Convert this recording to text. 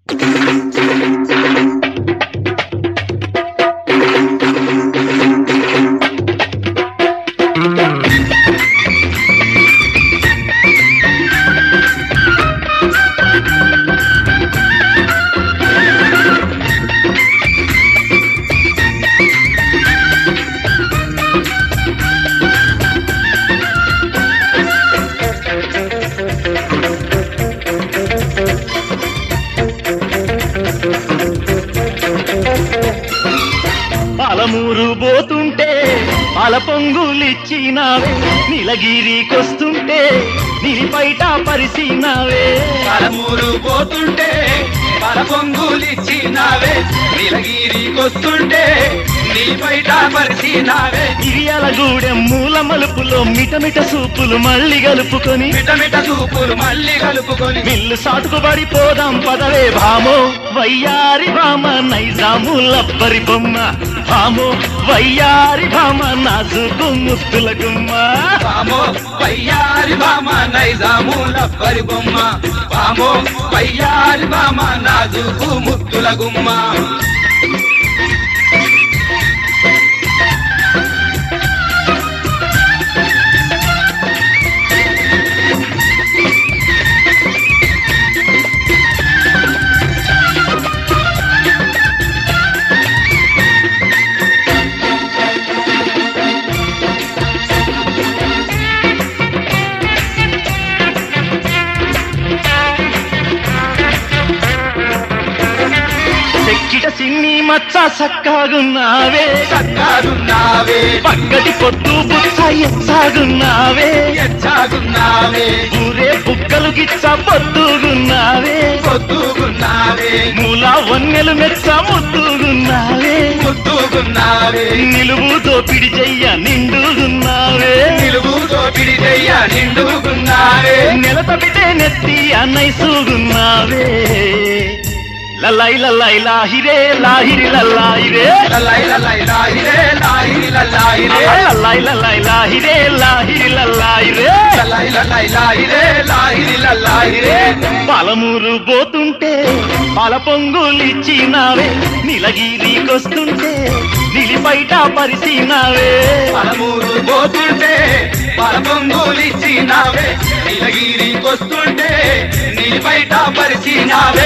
పాలమూరు పోతుంటే పాల పొంగులిచ్చినావే నీలగిరికొస్తుంటే నీలిపైట పరిసినావే పలమూరు పోతుంటే పల పొంగులిచ్చినావే నీలగిరికొస్తుంటే నీ బయట పరిచినావే ఇరియాలగూడెం మూల మలుపులో మిటమిట సూపులు మళ్ళీ గలుపుకొని మిటమిట చూపులు మళ్ళీ కలుపుకొని మిల్లు సాటుకు పడిపోదాం పదవే భామో వయ్యారి భామ నైజాము లబ్బరి బొమ్మ భామో వయ్యారి భామ నాజుకు ముత్తుల గుమ్మ పామో పయ్యారి బామ నైజాము లబ్బరి బొమ్మ పామో పయ్యారి బామ నాజుకు ముత్తుల గుమ్మ చెక్కిట సిన్ని మచ్చ సక్కాగున్నావే సత్తారున్నావే పక్కటి పొట్టు బుచ్చ ఎచ్చాగున్నావే ఎచ్చాగున్నావే ఊరే బుక్కలు గిచ్చ పొద్దుగున్నావే పొద్దుగున్నావే మూల వన్నెలు మెచ్చ ముద్దుగున్నావే ముద్దుగున్నావే నిలువు దోపిడి చెయ్య నిండుగున్నావే నిలువు దోపిడి చెయ్య నిండుగున్నావే నెల తప్పితే నెత్తి అన్నైసుగున్నావే లల్లై లల్లై లాహిరే లాహిరి లల్లాయిరే లల్లై లల్లై లాహిరే లాహిరి లల్లాహిరే లల్లై లల్లై లాహిరే లాహిరి లల్లాయిరే లల్లై లల్లై లాహిరే లాహిరి లల్లాహిరే పాలమూరు పోతుంటే పాల పొంగులిచ్చినావే నీలగిరికొస్తుంటే నిలిపైట పరిసినావే పలమూరు పోతుంటే పలపొంగులిచ్చినావే నీలగిరికొస్తుంటే నీ బయట పరిచినావే